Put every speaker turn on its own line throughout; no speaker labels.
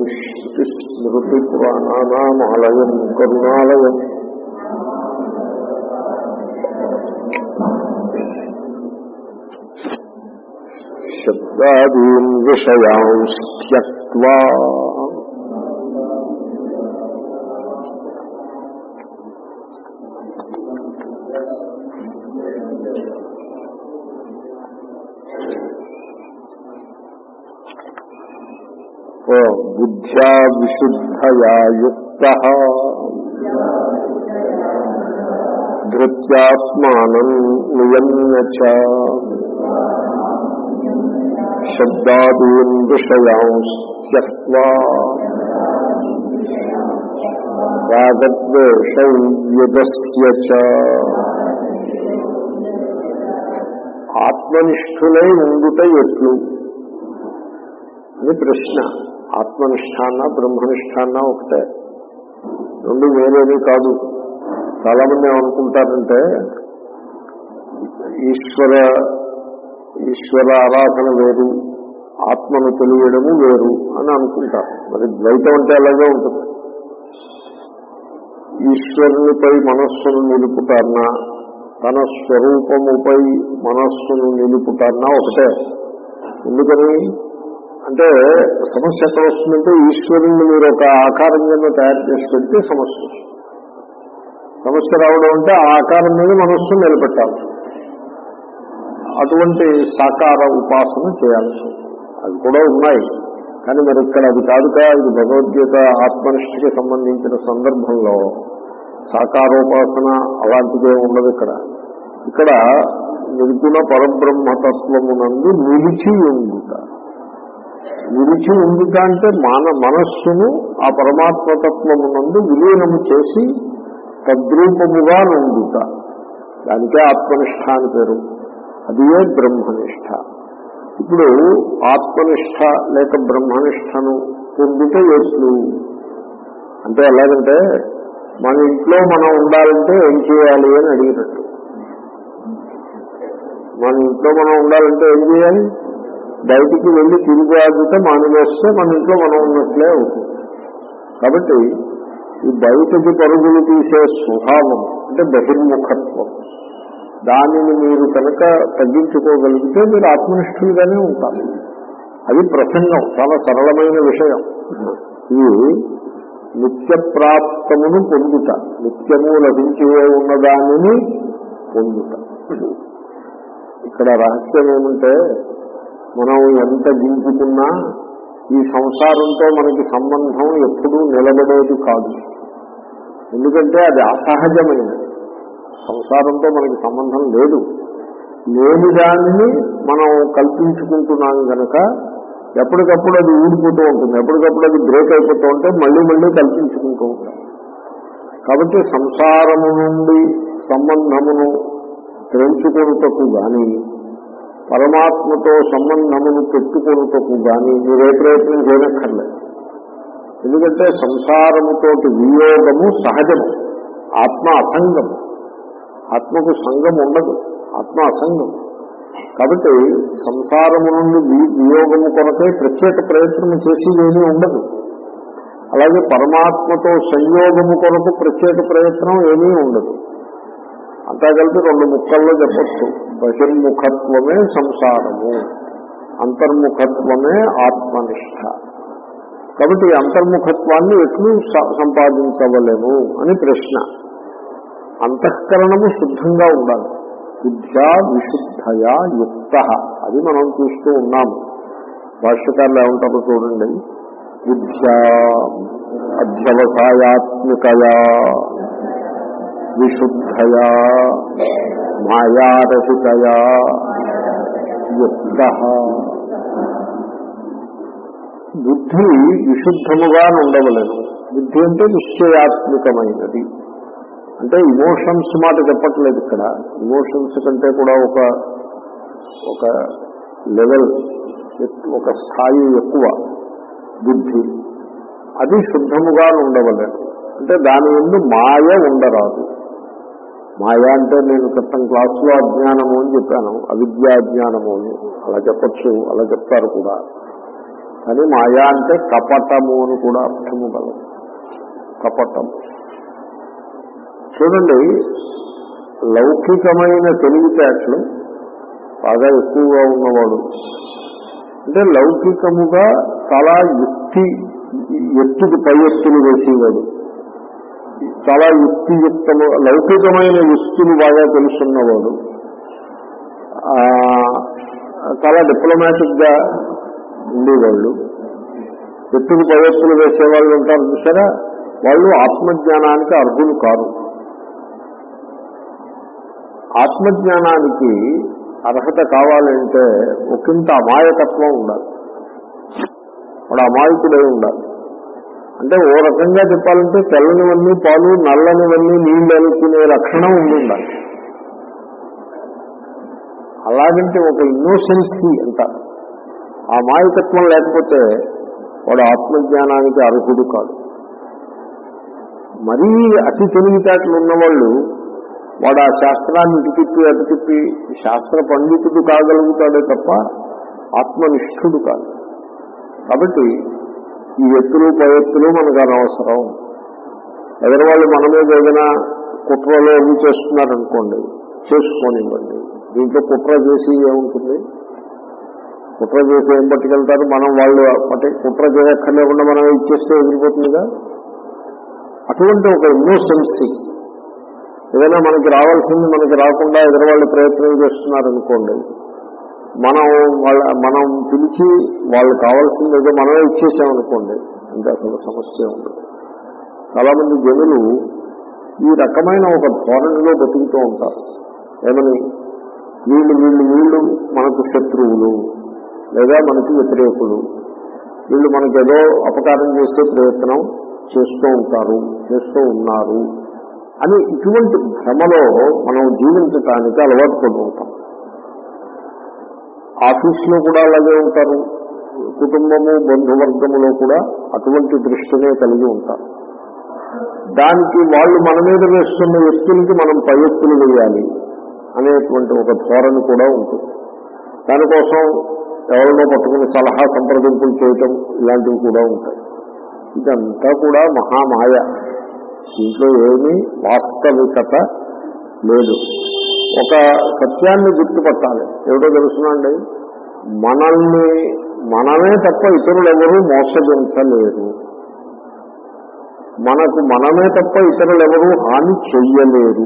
श्रुतिस्मृतिपुराणानामालयम् करुणालयम् शब्दादीन् विषयांस्त्यक्त्वा बुद्ध्या विशुद्धया युक्तः धृत्यात्मानं नियम्य च शब्दादीन् विषयांस्त्यक्त्वा रागद्वेषौ युगस्य च ఆత్మనిష్ఠులై ఉండుట ఎట్లు అని ప్రశ్న ఆత్మనిష్టాన్న బ్రహ్మనిష్టాన్న ఒకటే రెండు వేరేవి కాదు చాలా మంది ఏమనుకుంటారంటే ఈశ్వర ఈశ్వర ఆరాధన వేరు ఆత్మను తెలియడము వేరు అని అనుకుంటారు మరి ద్వైతం అంటే అలాగే ఉంటుంది ఈశ్వరునిపై మనస్సును నిలుపుతారన్నా తన స్వరూపముపై మనస్సును నిలుపుతారన్నా ఒకటే ఎందుకని అంటే సమస్య ఎక్కడ వస్తుందంటే ఈశ్వరుణ్ణి మీరు ఒక ఆకారం కింద తయారు చేసి పెడితే సమస్య సమస్య రావడం అంటే ఆ ఆకారం మీద మనస్సు నిలబెట్టాలి అటువంటి సాకార ఉపాసన చేయాల్సి అవి కూడా ఉన్నాయి కానీ మరి ఇక్కడ అది కాదుగా ఇది భగవద్గీత ఆత్మనిష్ఠకి సంబంధించిన సందర్భంలో సాకారోపాసన అలాంటిదే ఉండదు ఇక్కడ ఇక్కడ నిర్గుణ పరబ్రహ్మతత్వమునందు నిలిచి ఉండుట నిలిచి ఉండుట అంటే మన మనస్సును ఆ పరమాత్మతత్వమునందు విలీనము చేసి తద్రూపముగా నుండుట దానికే ఆత్మనిష్ట అని పేరు అదియే బ్రహ్మనిష్ట ఇప్పుడు ఆత్మనిష్ట లేక బ్రహ్మనిష్టను పొందుట ఎట్లు అంటే ఎలాగంటే మన ఇంట్లో మనం ఉండాలంటే ఏం చేయాలి అని అడిగినట్టు మన ఇంట్లో మనం ఉండాలంటే ఏం చేయాలి బయటికి వెళ్ళి తిరిగి ఆగితే మానివేస్తే మన ఇంట్లో మనం ఉన్నట్లే అవుతుంది కాబట్టి ఈ బయటకి పరుగులు తీసే స్వభావం అంటే బహిర్ముఖత్వం దానిని మీరు కనుక తగ్గించుకోగలిగితే మీరు ఆత్మనిష్ఠులుగానే ఉంటారు అది ప్రసంగం చాలా సరళమైన విషయం ఇది నిత్య ప్రాప్తమును పొందుట నిత్యము లభించే ఉన్నదానిని పొందుట ఇక్కడ రహస్యం ఏమంటే మనం ఎంత దించుకున్నా ఈ సంసారంతో మనకి సంబంధం ఎప్పుడూ నిలబడేది కాదు ఎందుకంటే అది అసహజమైనది సంసారంతో మనకి సంబంధం లేదు లేని దానిని మనం కల్పించుకుంటున్నాం కనుక ఎప్పటికప్పుడు అది ఊడిపోతూ ఉంటుంది ఎప్పటికప్పుడు అది బ్రేక్ అయిపోతూ ఉంటే మళ్ళీ మళ్ళీ కల్పించుకుంటూ ఉంటాం కాబట్టి సంసారము నుండి సంబంధమును తెంచుకొనుటకు గాని పరమాత్మతో సంబంధమును పెట్టుకొనుటకు గాని మీరే ప్రయత్నం చేయనక్కర్లేదు ఎందుకంటే సంసారముతోటి వియోగము సహజము ఆత్మ అసంగము ఆత్మకు సంఘం ఉండదు ఆత్మ అసంగం కాబట్టి సంసారము నుండి వియోగము కొరకే ప్రత్యేక ప్రయత్నం చేసేదేమీ ఉండదు అలాగే పరమాత్మతో సంయోగము కొరకు ప్రత్యేక ప్రయత్నం ఏమీ ఉండదు అంతా కలిపి రెండు ముక్కల్లో చెప్పచ్చు బహిర్ముఖత్వమే సంసారము అంతర్ముఖత్వమే ఆత్మనిష్ట కాబట్టి ఈ అంతర్ముఖత్వాన్ని ఎట్లు సంపాదించవలేము అని ప్రశ్న అంతఃకరణము శుద్ధంగా ఉండాలి బుద్ధ్యా విశుద్ధయా యుక్త అది మనం చూస్తూ ఉన్నాము భాష్యకారులు ఏమంటారో చూడండి బుద్ధ్యా అధ్యవసాయాత్మికయా విశుద్ధయా మాయారహితయా యుక్త బుద్ధి విశుద్ధముగా ఉండవలేదు బుద్ధి అంటే నిశ్చయాత్మికమైనది అంటే ఇమోషన్స్ మాట చెప్పట్లేదు ఇక్కడ ఇమోషన్స్ కంటే కూడా ఒక ఒక లెవెల్ ఒక స్థాయి ఎక్కువ బుద్ధి అది శుద్ధముగా ఉండవలేదు అంటే దాని ముందు మాయ ఉండరాదు మాయ అంటే నేను క్రితం క్లాసులో అజ్ఞానము అని చెప్పాను అవిద్యాజ్ఞానము అని అలా చెప్పచ్చు అలా చెప్తారు కూడా కానీ మాయా అంటే కపటము అని కూడా అర్థము కలదు కపటము చూడండి లౌకికమైన తెలివితేటలు బాగా ఎక్కువగా ఉన్నవాడు అంటే లౌకికముగా చాలా యుక్తి ఎత్తుకు పై ఎత్తులు వేసేవాడు చాలా యుక్తియుక్తము లౌకికమైన యుక్తులు బాగా తెలుసున్నవాడు ఆ, చాలా డిప్లొమాటిక్ గా ఉండేవాళ్ళు ఎత్తుకు పై ఎత్తులు వేసేవాళ్ళు ఉంటారు చూసారా వాళ్ళు ఆత్మజ్ఞానానికి అర్హులు కారు ఆత్మజ్ఞానానికి అర్హత కావాలంటే ఒకంత అమాయకత్వం ఉండాలి వాడు అమాయకుడై ఉండాలి అంటే ఓ రకంగా చెప్పాలంటే తెల్లనివన్నీ పాలు నల్లనివన్నీ నీళ్ళు అనుకునే లక్షణం ఉండి ఉండాలి అలాగంటే ఒక ఇన్నోసెన్సీ అంట ఆ మాయకత్వం లేకపోతే వాడు ఆత్మజ్ఞానానికి అర్హుడు కాదు మరీ అతి తెలివితేటలు ఉన్నవాళ్ళు వాడు ఆ శాస్త్రాన్ని ఇటు తిప్పి అటు తిప్పి శాస్త్ర పండితుడు కాగలుగుతాడే తప్ప ఆత్మనిష్ఠుడు కాదు కాబట్టి ఈ ఎత్తులు పై ఎత్తులు మనకు అనవసరం ఎదరవాళ్ళు మన మీద ఏదైనా కుట్రలో అవి చేస్తున్నారనుకోండి చేసుకోనివ్వండి దీంట్లో కుట్ర చేసి ఏముంటుంది కుట్ర చేసి ఏం పట్టుకెళ్తారు మనం వాళ్ళు పట్టి కుట్ర చేయక్కర్లేకుండా మనం ఇచ్చేస్తే ఎగిరిపోతుందిగా అటువంటి ఒక ఇన్నోసెన్సీ ఏదైనా మనకి రావాల్సింది మనకి రాకుండా ఎదురవాళ్ళు ప్రయత్నం చేస్తున్నారనుకోండి మనం వాళ్ళ మనం పిలిచి వాళ్ళు కావాల్సింది ఏదో మనమే ఇచ్చేసామనుకోండి అంటే అసలు సమస్య ఉండదు చాలా మంది జనులు ఈ రకమైన ఒక ధోరణిలో బతుకుతూ ఉంటారు ఏమని వీళ్ళు వీళ్ళు వీళ్ళు మనకు శత్రువులు లేదా మనకి వ్యతిరేకులు వీళ్ళు మనకేదో అపకారం చేసే ప్రయత్నం చేస్తూ ఉంటారు చేస్తూ ఉన్నారు అని ఇటువంటి భ్రమలో మనం జీవించటానికి అలవాటు పడుతూ ఉంటాం ఆఫీస్లో కూడా అలాగే ఉంటారు కుటుంబము బంధువర్గములో కూడా అటువంటి దృష్టినే కలిగి ఉంటారు దానికి వాళ్ళు మన మీద వేస్తున్న ఎత్తులకి మనం పై ఎత్తులు వేయాలి అనేటువంటి ఒక ధోరణి కూడా ఉంటుంది దానికోసం ఎవరినో పట్టుకుని సలహా సంప్రదింపులు చేయటం ఇలాంటివి కూడా ఉంటాయి ఇదంతా కూడా మహామాయ దీంట్లో ఏమీ వాస్తవికత లేదు ఒక సత్యాన్ని గుర్తుపట్టాలి ఏమిటో తెలుసునండి మనల్ని మనమే తప్ప ఇతరులు ఎవరూ మోసగించలేరు మనకు మనమే తప్ప ఇతరులు ఎవరూ హాని చెయ్యలేరు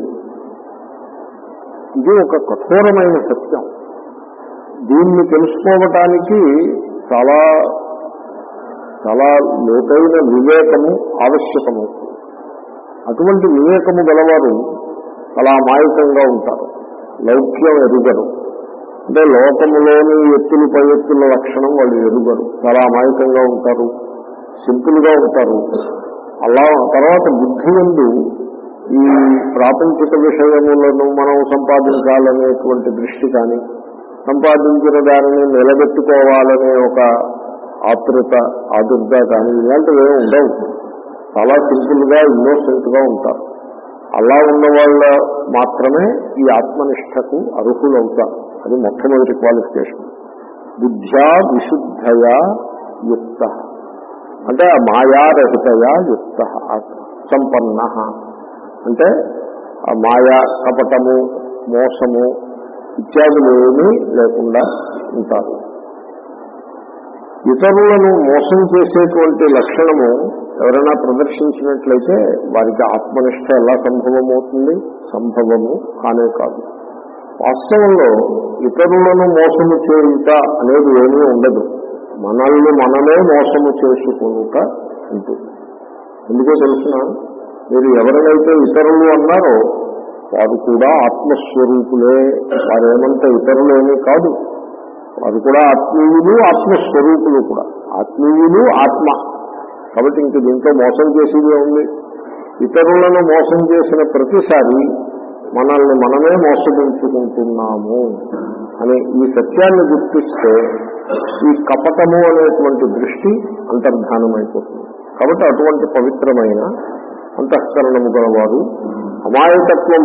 ఇది ఒక కఠోరమైన సత్యం దీన్ని తెలుసుకోవటానికి చాలా చాలా లోతైన వివేకము ఆవశ్యకమవుతుంది అటువంటి వివేకము గలవారు చాలా అమాయకంగా ఉంటారు లౌక్యం ఎరుగరు అంటే లోకములోని ఎత్తులు పై ఎత్తుల లక్షణం వాళ్ళు ఎరుగరు చాలా అమాయకంగా ఉంటారు సింపుల్ గా ఉంటారు అలా తర్వాత బుద్ధి ఎందు ఈ ప్రాపంచిక విషయములను మనం సంపాదించాలనేటువంటి దృష్టి కానీ సంపాదించిన దానిని నిలబెట్టుకోవాలనే ఒక ఆతృత ఆదుర్ద కానీ ఇలాంటివి ఏమి ఉండవు చాలా సింపుల్ గా ఇన్నోసెంట్ గా ఉంటారు అలా ఉన్న వాళ్ళ మాత్రమే ఈ ఆత్మనిష్టకు అర్హులవుతారు అది మొట్టమొదటి క్వాలిఫికేషన్ బుద్ధ్యా విశుద్ధయా యుక్త అంటే ఆ మాయారహితయా యుక్త సంపన్న అంటే ఆ మాయా కపటము మోసము ఇత్యాదులు ఏమీ లేకుండా ఉంటారు ఇతరులను మోసం చేసేటువంటి లక్షణము ఎవరైనా ప్రదర్శించినట్లయితే వారికి ఆత్మనిష్ట ఎలా సంభవమవుతుంది సంభవము కానే కాదు వాస్తవంలో ఇతరులను మోసము చేయుట అనేది ఏమీ ఉండదు మనల్ని మనమే మోసము చేసుకునుట ఉంటుంది ఎందుకో తెలుసిన మీరు ఎవరినైతే ఇతరులు అన్నారో వారు కూడా ఆత్మస్వరూపులే వారేమంటే ఇతరులేమీ కాదు వారు కూడా ఆత్మీయులు ఆత్మస్వరూపులు కూడా ఆత్మీయులు ఆత్మ కాబట్టి ఇంక దీంట్లో మోసం చేసేదే ఉంది ఇతరులను మోసం చేసిన ప్రతిసారి మనల్ని మనమే మోసగించుకుంటున్నాము అని ఈ సత్యాన్ని గుర్తిస్తే ఈ కపటము అనేటువంటి దృష్టి అంతర్ధానమైపోతుంది కాబట్టి అటువంటి పవిత్రమైన అంతఃకరణము గలవారు అమాయకత్వము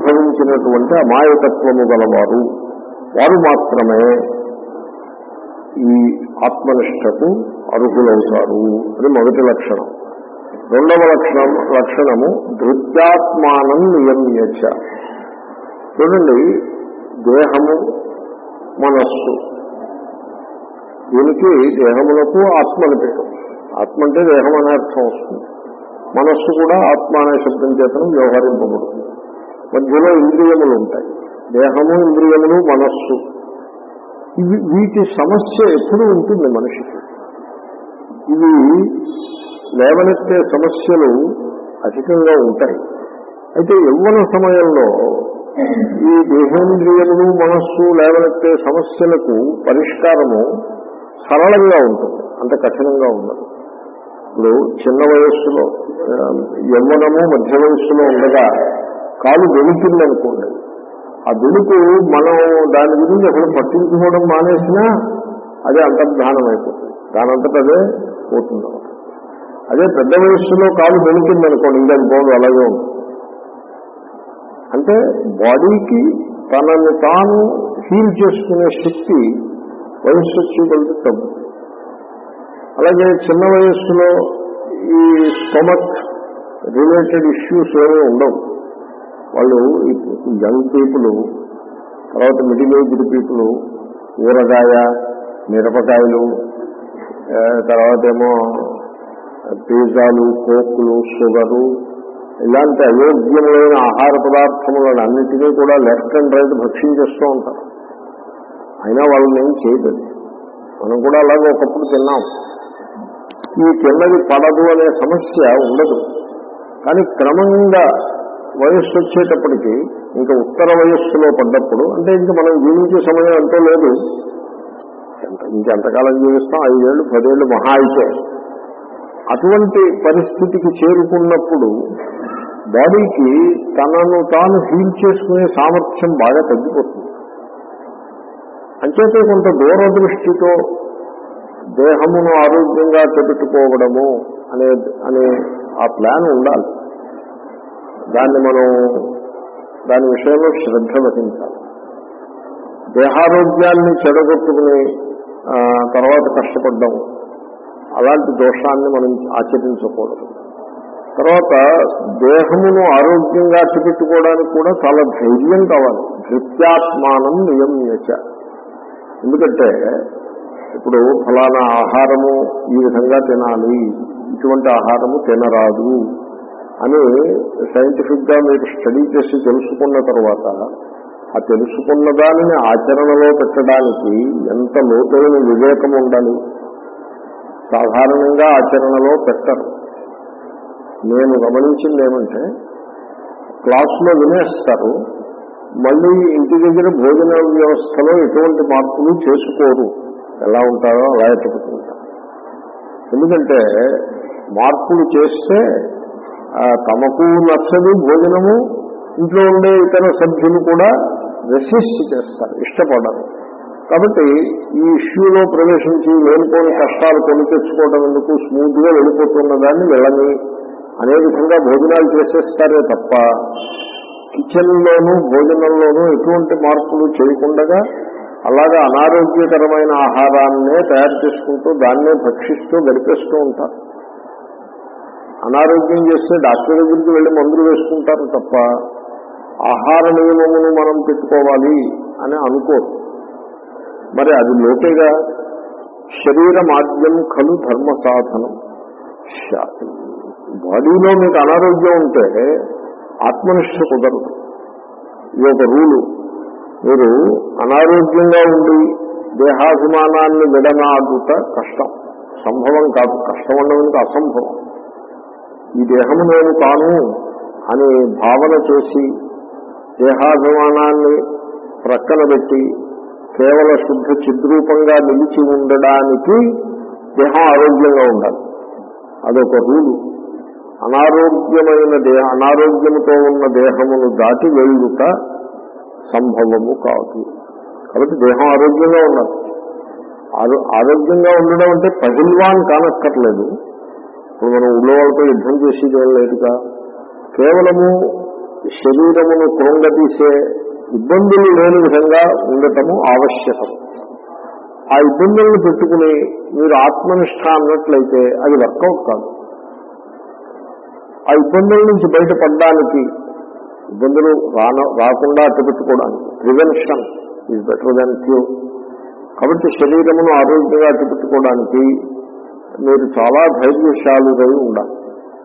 మూర్తిభవించినటువంటి అమాయకత్వము గలవారు వారు మాత్రమే ఈ ఆత్మనిష్టకు అర్హులవుతారు అది మొదటి లక్షణం రెండవ లక్షణం లక్షణము ధృత్యాత్మానం నియమ్యచ చూడండి దేహము మనస్సు దీనికి దేహములకు ఆత్మ అని పేరు ఆత్మ అంటే దేహం అనే అర్థం వస్తుంది మనస్సు కూడా ఆత్మ అనే శబ్దం చేతను వ్యవహరింపబడుతుంది మధ్యలో ఇంద్రియములు ఉంటాయి దేహము ఇంద్రియములు మనస్సు ఇవి వీటి సమస్య ఎప్పుడు ఉంటుంది మనిషికి ఇవి లేవనెత్తే సమస్యలు అధికంగా ఉంటాయి అయితే యవ్వన సమయంలో ఈ దేహేంద్రియములు మనస్సు లేవనెత్తే సమస్యలకు పరిష్కారము సరళంగా ఉంటుంది అంత కఠినంగా ఉండదు ఇప్పుడు చిన్న వయస్సులో ఆ, యవ్వనము మధ్య వయస్సులో ఉండగా కాలు వెళుతుందనుకోండి ఆ వెలుగు మనం దాని గురించి అసలు పట్టించుకోవడం మానేసినా అదే అంతర్ధానం అయిపోతుంది దానంతట అదే పోతుంది అన్నమాట. అదే పెద్ద వయస్సులో కాలు వెళుతుందనుకోండి ఇంకా అది పోదు అలాగే ఉంటుంది అంటే బాడీకి తనని తాను హీల్ చేసుకునే శక్తి వయస్సు వచ్చి కొలితే తగ్గుతుంది అలాగే చిన్న వయస్సులో ఈ స్టమక్ రిలేటెడ్ ఇష్యూస్ ఏమీ ఉండవు వాళ్ళు యంగ్ పీపుల్ తర్వాత మిడిల్ ఏజ్డ్ పీపుల్ ఊరగాయ మిరపకాయలు ఆ, తర్వాత ఏమో పిజ్జాలు కోకులు షుగరు ఇలాంటి అయోగ్యమైన ఆహార పదార్థములను అన్నిటినీ కూడా లెఫ్ట్ అండ్ రైట్ భక్షించేస్తూ ఉంటారు అయినా వాళ్ళని ఏం చేయదు మనం కూడా అలాగే ఒకప్పుడు తిన్నాం ఈ తిన్నది పడదు అనే సమస్య ఉండదు కానీ క్రమంగా వయస్సు వచ్చేటప్పటికి ఇంకా ఉత్తర వయస్సులో పడ్డప్పుడు అంటే ఇంకా మనం జీవించే సమయం అంటూ లేదు ఎంత- ఇంకెంతకాలం జీవిస్తాం ఐదేళ్ళు పదేళ్ళు మహా అయితే అటువంటి పరిస్థితికి చేరుకున్నప్పుడు బాడీకి తనను తాను హీల్ చేసుకునే సామర్థ్యం బాగా తగ్గిపోతుంది అంచేతే కొంత దూరదృష్టితో దేహమును ఆరోగ్యంగా చేపెట్టుకోవడము అనే అనే ఆ ప్లాన్ ఉండాలి దాన్ని మనం దాని విషయంలో శ్రద్ధ వహించాలి దేహారోగ్యాన్ని చెడగొట్టుకుని ఆ, తర్వాత కష్టపడ్డం అలాంటి దోషాన్ని మనం ఆచరించకూడదు తర్వాత దేహమును ఆరోగ్యంగా అట్టిపెట్టుకోవడానికి కూడా చాలా ధైర్యం కావాలి ధృత్యాత్మానం నియమ్యచ ఎందుకంటే ఇప్పుడు ఫలానా ఆహారము ఈ విధంగా తినాలి ఇటువంటి ఆహారము తినరాదు అని సైంటిఫిక్ గా మీరు స్టడీ చేసి తెలుసుకున్న తర్వాత ఆ తెలుసుకున్న దానిని ఆచరణలో పెట్టడానికి ఎంత లోతైన వివేకం ఉండాలి సాధారణంగా ఆచరణలో పెట్టరు నేను గమనించింది ఏమంటే క్లాసులో వినేస్తారు మళ్ళీ ఇంటి దగ్గర భోజన వ్యవస్థలో ఎటువంటి మార్పులు చేసుకోరు ఎలా ఉంటారో అలా ఎట్టుకుంటారు ఎందుకంటే మార్పులు చేస్తే ఆ, తమకు నచ్చదు భోజనము ఇంట్లో ఉండే ఇతర సభ్యులు కూడా రెసిస్ట్ చేస్తారు ఇష్టపడరు కాబట్టి ఈ ఇష్యూలో ప్రవేశించి లేనిపోని కష్టాలు కొని తెచ్చుకోవడం ఎందుకు స్మూత్ గా వెళ్ళిపోతున్న దాన్ని వెళ్ళని అనే విధంగా భోజనాలు చేసేస్తారే తప్ప కిచెన్లోనూ భోజనంలోనూ ఎటువంటి మార్పులు చేయకుండా అలాగా అనారోగ్యకరమైన ఆహారాన్నే తయారు చేసుకుంటూ దాన్నే భక్షిస్తూ గడిపేస్తూ ఉంటారు అనారోగ్యం చేస్తే డాక్టర్ దగ్గరికి వెళ్ళి మందులు వేసుకుంటారు తప్ప ఆహార నియమమును మనం పెట్టుకోవాలి అని అనుకోరు మరి అది లోకేగా శరీరమాద్యం ఖలు ధర్మ సాధనం శా- బాడీలో మీకు అనారోగ్యం ఉంటే ఆత్మనిష్ట కుదరదు ఇది ఒక రూలు మీరు అనారోగ్యంగా ఉండి దేహాభిమానాన్ని విడనాడుట కష్టం సంభవం కాదు కష్టం అన్నది అసంభవం ఈ దేహము నేను తాను అని భావన చేసి దేహాభిమానాన్ని ప్రక్కన పెట్టి కేవల శుద్ధ చిద్రూపంగా నిలిచి ఉండడానికి దేహం ఆరోగ్యంగా ఉండాలి అదొక రూలు అనారోగ్యమైన దేహ అనారోగ్యముతో ఉన్న దేహమును దాటి వెళ్ళుట సంభవము కాదు కాబట్టి దేహం ఆరోగ్యంగా ఉండాలి ఆరో- ఆరోగ్యంగా ఉండడం అంటే పహిల్వాన్ కానక్కర్లేదు ఇప్పుడు మనం ఊళ్ళో వాళ్ళతో యుద్ధం చేసేది ఏం లేదుగా కేవలము శరీరమును కృంగతీసే ఇబ్బందులు లేని విధంగా ఉండటము ఆవశ్యకం ఆ ఇబ్బందులను పెట్టుకుని మీరు ఆత్మనిష్ట అన్నట్లయితే అది వర్కౌట్ కాదు ఆ ఇబ్బందుల నుంచి బయటపడడానికి ఇబ్బందులు రాన రాకుండా అట్టుపెట్టుకోవడానికి prevention is better than cure కాబట్టి శరీరమును ఆరోగ్యంగా అట్టుపెట్టుకోవడానికి మీరు చాలా ధైర్యశాలుగా ఉండాలి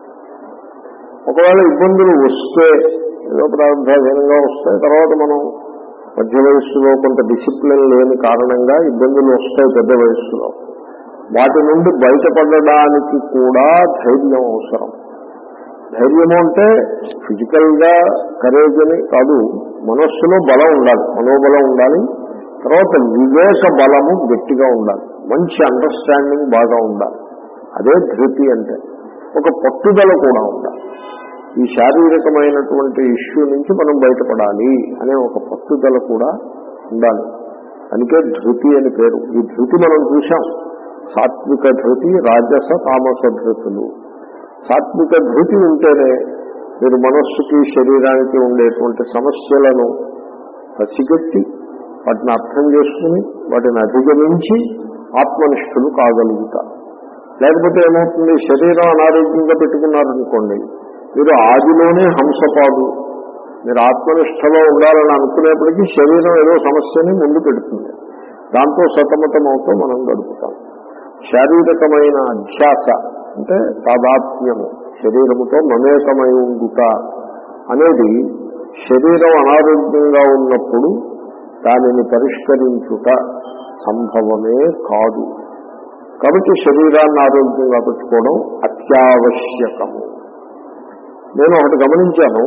ఒకవేళ ఇబ్బందులు వస్తే ఏదో ప్రారంభాధీనంగా వస్తాయి తర్వాత మనం మధ్య వయస్సులో కొంత డిసిప్లిన్ లేని కారణంగా ఇబ్బందులు వస్తాయి పెద్ద వయస్సులో వాటి నుండి బయటపడడానికి కూడా ధైర్యం అవసరం ధైర్యము అంటే ఫిజికల్ గా కరేజ్ అని కాదు మనస్సులో బలం ఉండాలి మనోబలం ఉండాలి తర్వాత వివేక బలము గట్టిగా ఉండాలి మంచి అండర్స్టాండింగ్ బాగా ఉండాలి అదే ధృతి అంటే ఒక పట్టుదల కూడా ఉండాలి ఈ శారీరకమైనటువంటి ఇష్యూ నుంచి మనం బయటపడాలి అనే ఒక పట్టుదల కూడా ఉండాలి అందుకే ధృతి అని పేరు ఈ ధృతి మనం చూసాం సాత్విక ధృతి రాజస తామస ధృతులు సాత్విక ధృతి ఉంటేనే మీరు మనస్సుకి శరీరానికి ఉండేటువంటి సమస్యలను పసిగట్టి వాటిని అర్థం చేసుకుని వాటిని అధిగమించి ఆత్మనిష్ఠులు కాగలుగుతారు లేకపోతే ఏమవుతుంది శరీరం అనారోగ్యంగా పెట్టుకున్నారనుకోండి మీరు ఆదిలోనే హంసపాదు మీరు ఆత్మనిష్టలో ఉండాలని అనుకునేప్పటికీ శరీరం ఏదో సమస్యని ముందు పెడుతుంది దాంతో సతమతమవుతూ మనం గడుపుతాం శారీరకమైన అధ్యాస అంటే తాదాత్మ్యము శరీరముతో మమేకమై ఉండుట అనేది శరీరం అనారోగ్యంగా ఉన్నప్పుడు దానిని పరిష్కరించుట సంభవమే కాదు కాబట్టి శరీరాన్ని ఆరోగ్యంగా పెట్టుకోవడం అత్యావశ్యకము నేను ఒకటి గమనించాను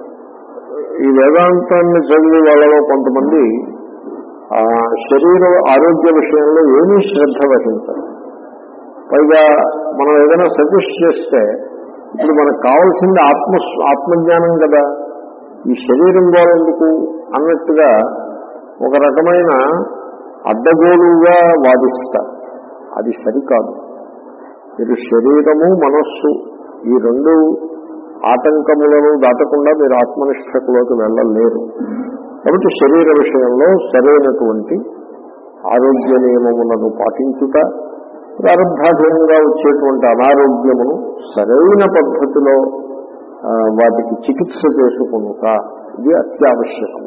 ఈ వేదాంతాన్ని చదివే వాళ్ళలో కొంతమంది ఆ, శరీర ఆరోగ్య విషయంలో ఏమీ శ్రద్ధ వహించరు పైగా మనం ఏదైనా సజెస్ట్ చేస్తే ఇప్పుడు మనకు కావాల్సింది ఆత్మ ఆత్మజ్ఞానం కదా ఈ శరీరం ఎందుకు అన్నట్టుగా ఒక రకమైన అడ్డగోలుగా వాదిస్తారు అది సరికాదు మీరు శరీరము మనస్సు ఈ రెండు ఆటంకములను దాటకుండా మీరు ఆత్మనిష్టకులోకి వెళ్ళలేరు కాబట్టి శరీర విషయంలో సరైనటువంటి ఆరోగ్య నియమములను పాటించుట ప్రారంభాధీనంగా వచ్చేటువంటి అనారోగ్యమును సరైన పద్ధతిలో ఆ, వాటికి చికిత్స చేసుకునుట ఇది అత్యావశ్యకము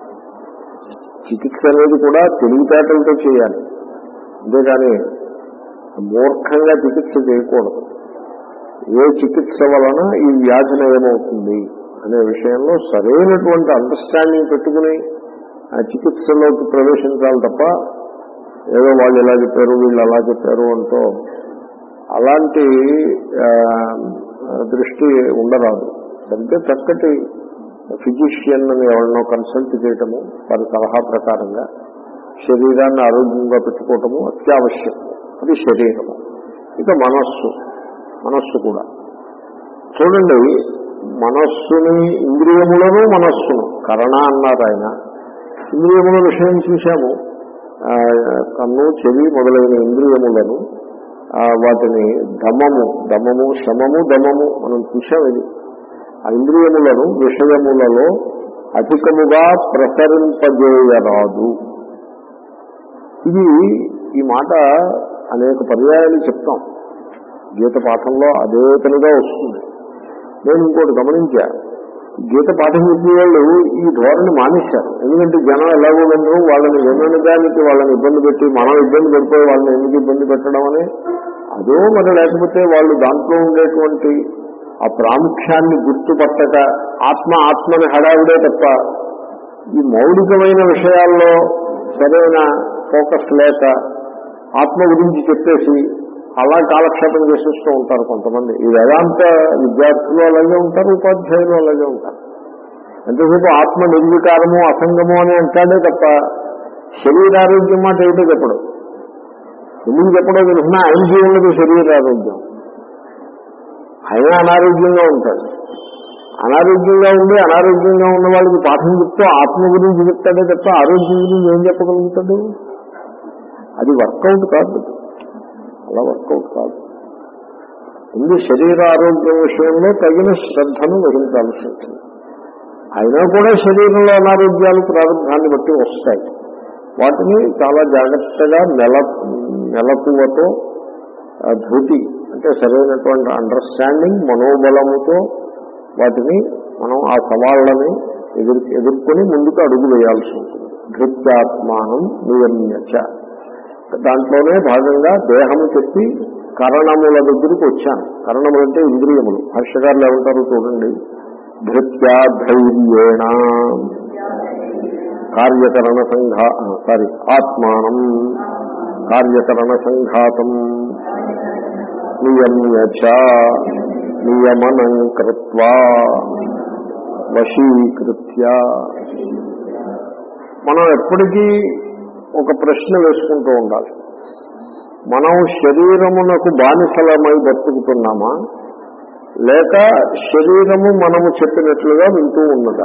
చికిత్స అనేది కూడా తెలివితేటలతో చేయాలి అంతేగాని మూర్ఖంగా చికిత్స చేయకూడదు ఏ చికిత్స వలన ఈ వ్యాధి నయమవుతుంది అనే విషయంలో సరైనటువంటి అండర్స్టాండింగ్ పెట్టుకుని ఆ చికిత్సలోకి ప్రవేశించాలి తప్ప ఏదో వాళ్ళు ఇలా చెప్పారు వీళ్ళు అలా చెప్పారు అంటూ అలాంటి ఆ, దృష్టి ఉండరాదు అంటే చక్కటి ఫిజిషియన్ అని ఎవరినో కన్సల్ట్ చేయటము వారి సలహా ప్రకారంగా శరీరాన్ని ఆరోగ్యంగా పెట్టుకోవటము అత్యావశ్యకము అది శరీరము ఇక మనస్సు మనస్సు కూడా చూడండి మనస్సుని ఇంద్రియములను మనస్సును కరణ అన్నారు ఆయన ఇంద్రియముల విషయం చూశాము ఆ, కన్ను చెవి మొదలైన ఇంద్రియములను ఆ, వాటిని దమము దమము శమము దమము మనం చూసాం ఇది ఆ ఇంద్రియములను విషయములలో అధికముగా ప్రసరింపజేయరాదు ఇది ఈ మాట అనేక పర్యాయాలు చెప్తాం గీత పాఠంలో అదే పనిగా వస్తుంది నేను ఇంకోటి గమనించా గీత పాఠం చెప్పే వాళ్ళు ఈ ధోరణి మానేశారు ఎందుకంటే జనం ఎలాగో వినరు వాళ్ళని వినడానికి వాళ్ళని ఇబ్బంది పెట్టి మనం ఇబ్బంది పడిపోయి వాళ్ళని ఎందుకు ఇబ్బంది పెట్టడం అని అదో మరి లేకపోతే వాళ్ళు దాంట్లో ఉండేటువంటి ఆ ప్రాముఖ్యాన్ని గుర్తుపట్టక ఆత్మ ఆత్మని హడావిడే తప్ప ఈ మౌలికమైన విషయాల్లో సరైన ఫోకస్ లేక ఆత్మ గురించి చెప్పేసి అలా కాలక్షేపం చేసేస్తూ ఉంటారు కొంతమంది ఈ వేదాంత విద్యార్థులు అలాగే ఉంటారు ఉపాధ్యాయులు అలాగే ఉంటారు ఎంతసేపు ఆత్మ నిర్వికారము అసంగము అని అంటాడే తప్ప శరీరారోగ్యం మాట ఏమిటో చెప్పడు ఎందుకు చెప్పడో తెలిసిన ఆయన జీవులకి శరీరారోగ్యం ఆయన అనారోగ్యంగా ఉంటాడు అనారోగ్యంగా ఉండి అనారోగ్యంగా ఉన్న వాళ్ళకి పాఠం చెప్తూ ఆత్మ గురించి చెప్తాడే తప్ప ఆరోగ్యం గురించి ఏం చెప్పగలుగుతాడు అది వర్కౌట్ కాదు అలా వర్కౌట్ కాదు ముందు శరీర ఆరోగ్యం విషయంలో తగిన శ్రద్ధను వహించాల్సి ఉంటుంది అయినా కూడా శరీరంలో అనారోగ్యాలు ప్రారంభాన్ని బట్టి వస్తాయి వాటిని చాలా జాగ్రత్తగా నెల నెలకువతో ఆ, ధృతి అంటే సరైనటువంటి అండర్స్టాండింగ్ మనోబలముతో వాటిని మనం ఆ సవాళ్ళని ఎదురు ఎదుర్కొని ముందుకు అడుగు వేయాల్సి ఉంటుంది ధృత్యాత్మానం నియమ్యచ దాంట్లోనే భాగంగా దేహము చెప్పి కరణముల దగ్గరికి వచ్చాను కరణములు అంటే ఇంద్రియములు హర్షగారులు ఏమంటారు చూడండి ధృత్యా ధైర్యేణ కార్యకరణ సంఘా సారీ ఆత్మానం కార్యకరణ సంఘాతం నియమ్యచ నియమనం కృత్వా వశీకృత్య మనం ఎప్పటికీ ఒక ప్రశ్న వేసుకుంటూ ఉండాలి మనం శరీరమునకు బానిసలమై బతుకుతున్నామా లేక శరీరము మనము చెప్పినట్లుగా వింటూ ఉన్నదా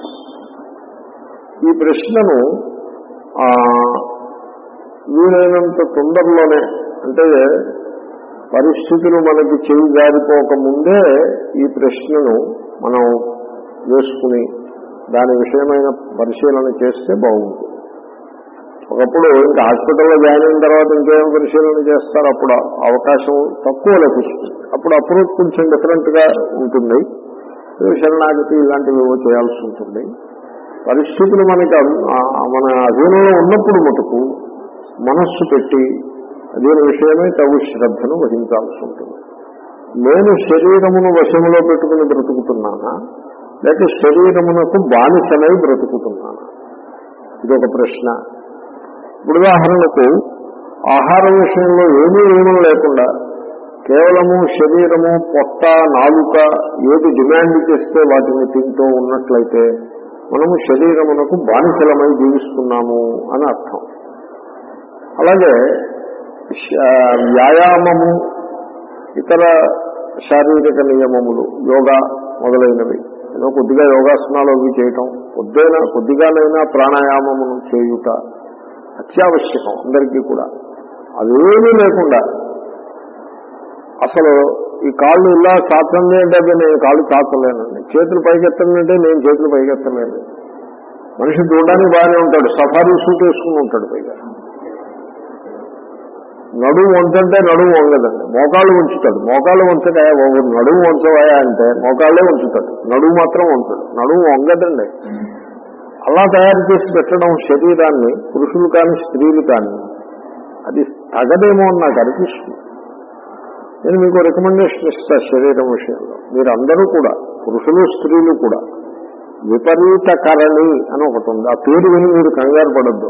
ఈ ప్రశ్నను ఆ, వీలైనంత తొందరలోనే అంటే పరిస్థితులు మనకి చేయి జారిపోక ముందే ఈ ప్రశ్నను మనం వేసుకుని దాని విషయమైన పరిశీలన చేస్తే బాగుంటుంది ఒకప్పుడు ఇంకా హాస్పిటల్లో జాయిన్ అయిన తర్వాత ఇంకేం పరిశీలన చేస్తారు అప్పుడు అవకాశం తక్కువ లభిస్తుంది అప్పుడు అప్రోచ్ కొంచెం డిఫరెంట్ గా ఉంటుంది శరణాగతి ఇలాంటివి ఏవో చేయాల్సి ఉంటుంది పరిస్థితులు మనకి అన్- ఆ- మన అధీనంలో ఉన్నప్పుడు మటుకు మనస్సు పెట్టి దీని విషయమే తగు శ్రద్ధను వహించాల్సి ఉంటుంది నేను శరీరమును వశములో పెట్టుకుని బ్రతుకుతున్నానా లేక శరీరమునకు బానిసనై బ్రతుకుతున్నానా ఇది ఒక ప్రశ్న ఇప్పుడు ఉదాహరణకు ఆహారం విషయంలో ఏమీ నియమం లేకుండా కేవలము శరీరము పొట్ట నాలుక ఏది డిమాండ్ చేస్తే వాటిని తింటూ ఉన్నట్లయితే మనము శరీరమునకు బానిసలమై జీవిస్తున్నాము అని అర్థం అలాగే శ- వ్యాయామము ఇతర శారీరక నియమములు యోగా మొదలైనవి ఏదో కొద్దిగా యోగాసనాలు అవి చేయటం కొద్దిగా కొద్దిగానైనా ప్రాణాయామమును చేయుట అత్యావశ్యకం అందరికీ కూడా అవేమీ లేకుండా అసలు ఈ కాళ్ళు ఇలా చాచండి అంటే అది నేను కాళ్ళు చాచలేనండి చేతులు పైకెత్తండి అంటే నేను చేతులు పైకెత్తలేను మనిషి చూడడానికి బాగానే ఉంటాడు సఫారీ సూట్ వేసుకుని ఉంటాడు పైగా నడుము వంచంటే నడుము వంగదండి మోకాళ్ళు ఉంచుతాడు మోకాళ్ళు వంచక బాబు నడుము వంచవాయా అంటే మోకాళ్ళే ఉంచుతాడు నడుము మాత్రం వంచడు నడుము వంగదండి అలా తయారు చేసి పెట్టడం శరీరాన్ని పురుషులు కానీ స్త్రీలు కానీ అది తగదేమో అని నాకు అనిపిస్తుంది నేను మీకు రికమెండేషన్ ఇస్తా శరీరం విషయంలో మీరందరూ కూడా పురుషులు స్త్రీలు కూడా విపరీతకరణి అని ఒకటి ఉంది ఆ పేరు విని మీరు కంగారు పడద్దు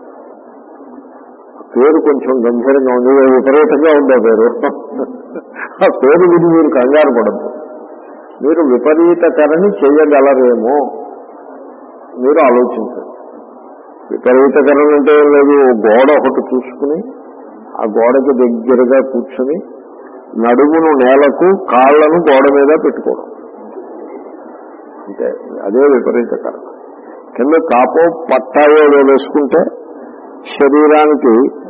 పేరు కొంచెం గంభీరంగా ఉంది విపరీతంగా ఉంది ఆ పేరు ఆ పేరు విని మీరు కంగారు పడద్దు మీరు విపరీతకరణి చేయగలరేమో మీరు ఆలోచించండి విపరీతకరణ అంటే ఏం లేదు ఓ గోడ ఒకటి చూసుకుని ఆ గోడకి దగ్గరగా కూర్చొని నడుమును నేలకు కాళ్లను గోడ మీద పెట్టుకోవడం అంటే అదే విపరీతకరణ కింద చాపో పట్టాయో ఏదో వేసుకుంటే శరీరానికి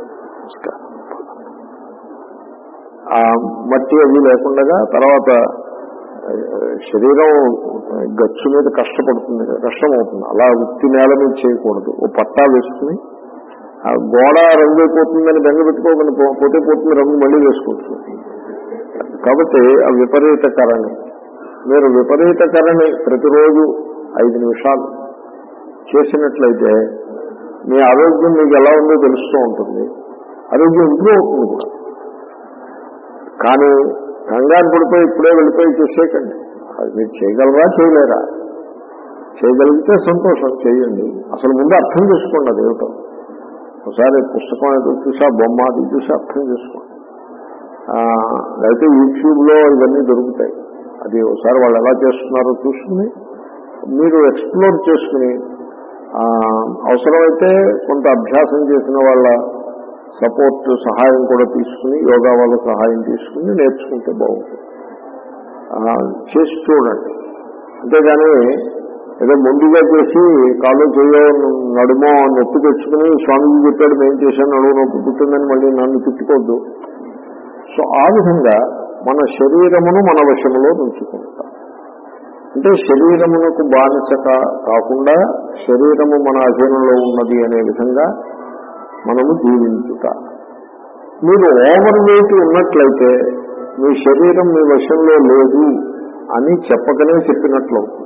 ఆ మట్టి అవి లేకుండా తర్వాత ఆ, శరీరం గచ్చు మీద కష్టపడుతుంది కష్టం అవుతుంది అలా ఉత్తి నేల మీద చేయకూడదు ఓ పట్టా వేసుకుని ఆ గోడ రంగు అయిపోతుందని బెంగ పెట్టుకోకుండా పో- పోతే పోతుంది రంగు మళ్ళీ వేసుకోవచ్చు కాబట్టి ఆ విపరీతకరణి మీరు విపరీతకరణి ప్రతిరోజు ఐదు నిమిషాలు చేసినట్లయితే మీ ఆరోగ్యం మీకు ఎలా ఉందో తెలుస్తూ ఉంటుంది ఆరోగ్యం ఇంప్రూవ్ అవుతుంది కూడా కానీ కంగారు పడిపోయి ఇప్పుడే వెళ్ళిపోయి చేసేయకండి అది మీరు చేయగలరా చేయలేరా చేయగలిగితే సంతోషం చేయండి అసలు ముందు అర్థం చేసుకోండి అది ఏమిటో ఒకసారి పుస్తకం ఏదో చూసా బొమ్మ అది చూసి అర్థం చేసుకోండి ఆ, అయితే యూట్యూబ్ లో ఇవన్నీ దొరుకుతాయి అది ఒకసారి వాళ్ళు ఎలా చేస్తున్నారో చూసుకుని మీరు ఎక్స్ప్లోర్ చేసుకుని ఆ, అవసరమైతే కొంత అభ్యాసం చేసిన వాళ్ళ సపోర్ట్ సహాయం కూడా తీసుకుని యోగా వాళ్ళ సహాయం తీసుకుని నేర్చుకుంటే బాగుంటుంది ఆ, చేసి చూడండి అంతేగాని ఏదో ముందుగా చేసి కాళ్ళు చేయో నడుమో నొప్పి తెచ్చుకుని స్వామీజీ చెప్పాడు మేము చేశాను నడుము నొప్పి పుట్టిందని మళ్ళీ నన్ను తిట్టుకోవద్దు సో ఆ విధంగా మన శరీరమును మన వశములో ఉంచుకుంటాం అంటే శరీరమునకు బానిస కా- కాకుండా శరీరము మన అధీనంలో ఉన్నది అనే విధంగా మనము జీవించుట మీరు ఓవర్ వెయిట్ ఉన్నట్లయితే మీ శరీరం మీ వశంలో లేదు అని చెప్పకనే చెప్పినట్లు అవుతుంది.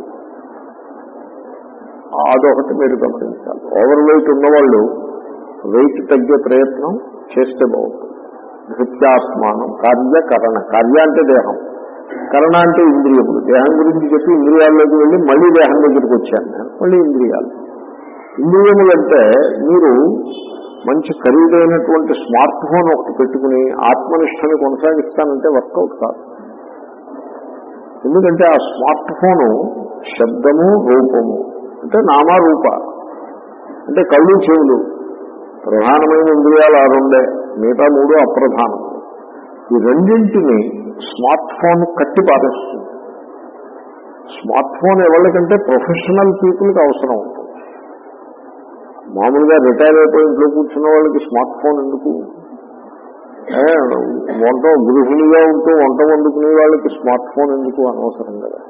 అదొకటి మీరు గమనించాలి ఓవర్ వెయిట్ ఉన్నవాళ్ళు వెయిట్ తగ్గే ప్రయత్నం చేస్తే బాగుంటుంది నిత్యాత్మానం కార్యకరణ కార్య అంటే దేహం కరణ అంటే ఇంద్రియములు దేహం గురించి చెప్పి ఇంద్రియాల్లోకి వెళ్ళి మళ్ళీ దేహం దగ్గరికి వచ్చాను నేను మళ్ళీ ఇంద్రియాలు ఇంద్రియములు అంటే మీరు మంచి ఖరీదైనటువంటి స్మార్ట్ ఫోన్ ఒకటి పెట్టుకుని ఆత్మనిష్టని కొనసాగిస్తానంటే వర్కౌట్ కాదు ఎందుకంటే ఆ స్మార్ట్ ఫోను శబ్దము రూపము అంటే నామారూప అంటే కళ్ళు చెవులు ప్రధానమైన ఇంద్రియాలు ఆ రెండే మిగతా మూడు అప్రధానం ఈ రెండింటిని స్మార్ట్ ఫోన్ కట్టి పారేస్తుంది స్మార్ట్ ఫోన్ ఎవరికంటే ప్రొఫెషనల్ పీపుల్కి అవసరం ఉంటుంది మామూలుగా రిటైర్ అయిపోయి ఇంట్లో కూర్చున్న వాళ్ళకి స్మార్ట్ ఫోన్ ఎందుకు ఏ, వంట గృహిణిగా ఉంటూ వంట వండుకునే వాళ్ళకి స్మార్ట్ ఫోన్ ఎందుకు అనవసరం కదా